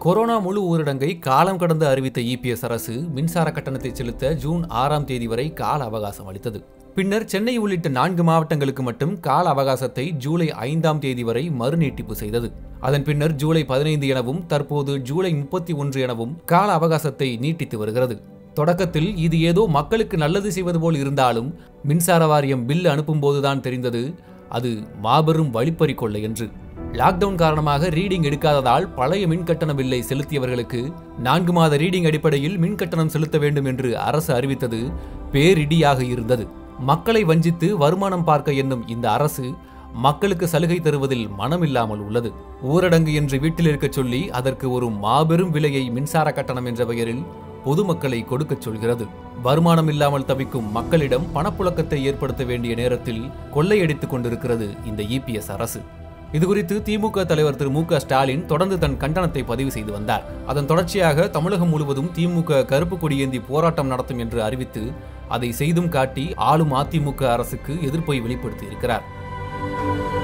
corona முழு ஊரடங்கை காலம் கடந்து அறிவித்த இபிஎஸ் அரசு மின்சார கட்டணத்தை செலுத்த ஜூன் ஆறாம் தேதி வரை கால அவகாசம் அளித்தது பின்னர் சென்னை உள்ளிட்ட நான்கு மாவட்டங்களுக்கு மட்டும் கால அவகாசத்தை ஜூலை ஐந்தாம் தேதி வரை மறுநீட்டிப்பு செய்தது அதன் பின்னர் ஜூலை பதினைந்து எனவும் தற்போது ஜூலை முப்பத்தி ஒன்று எனவும் கால அவகாசத்தை நீட்டித்து வருகிறது தொடக்கத்தில் இது ஏதோ மக்களுக்கு நல்லது செய்வது போல் இருந்தாலும் மின்சார வாரியம் பில் அனுப்பும்போதுதான் தெரிந்தது அது மாபெரும் வழிப்பறி கொள்ளை என்று லாக்டவுன் காரணமாக ரீடிங் எடுக்காததால் பழைய மின் கட்டண பில்லை செலுத்தியவர்களுக்கு நான்கு மாத ரீடிங் அடிப்படையில் மின் கட்டணம் செலுத்த வேண்டும் என்று அரசு அறிவித்தது பேரிடியாக இருந்தது மக்களை வஞ்சித்து வருமானம் பார்க்க எண்ணும் இந்த அரசு மக்களுக்கு சலுகை தருவதில் மனமில்லாமல் உள்ளது ஊரடங்கு என்று வீட்டில் இருக்கச் சொல்லி அதற்கு ஒரு மாபெரும் விலையை மின்சார கட்டணம் என்ற பெயரில் பொதுமக்களை கொடுக்கச் சொல்கிறது வருமானம் இல்லாமல் தவிக்கும் மக்களிடம் பணப்புழக்கத்தை ஏற்படுத்த வேண்டிய நேரத்தில் கொள்ளையடித்துக் கொண்டிருக்கிறது இந்த இபிஎஸ் அரசு இதுகுறித்து திமுக தலைவர் திரு மு க ஸ்டாலின் தொடர்ந்து தன் கண்டனத்தை பதிவு செய்து வந்தார் அதன் தொடர்ச்சியாக தமிழகம் முழுவதும் திமுக கருப்பு கொடியேந்தி போராட்டம் நடத்தும் என்று அறிவித்து அதை செய்தும் காட்டி ஆளும் அதிமுக அரசுக்கு எதிர்ப்பை வெளிப்படுத்தி இருக்கிறார்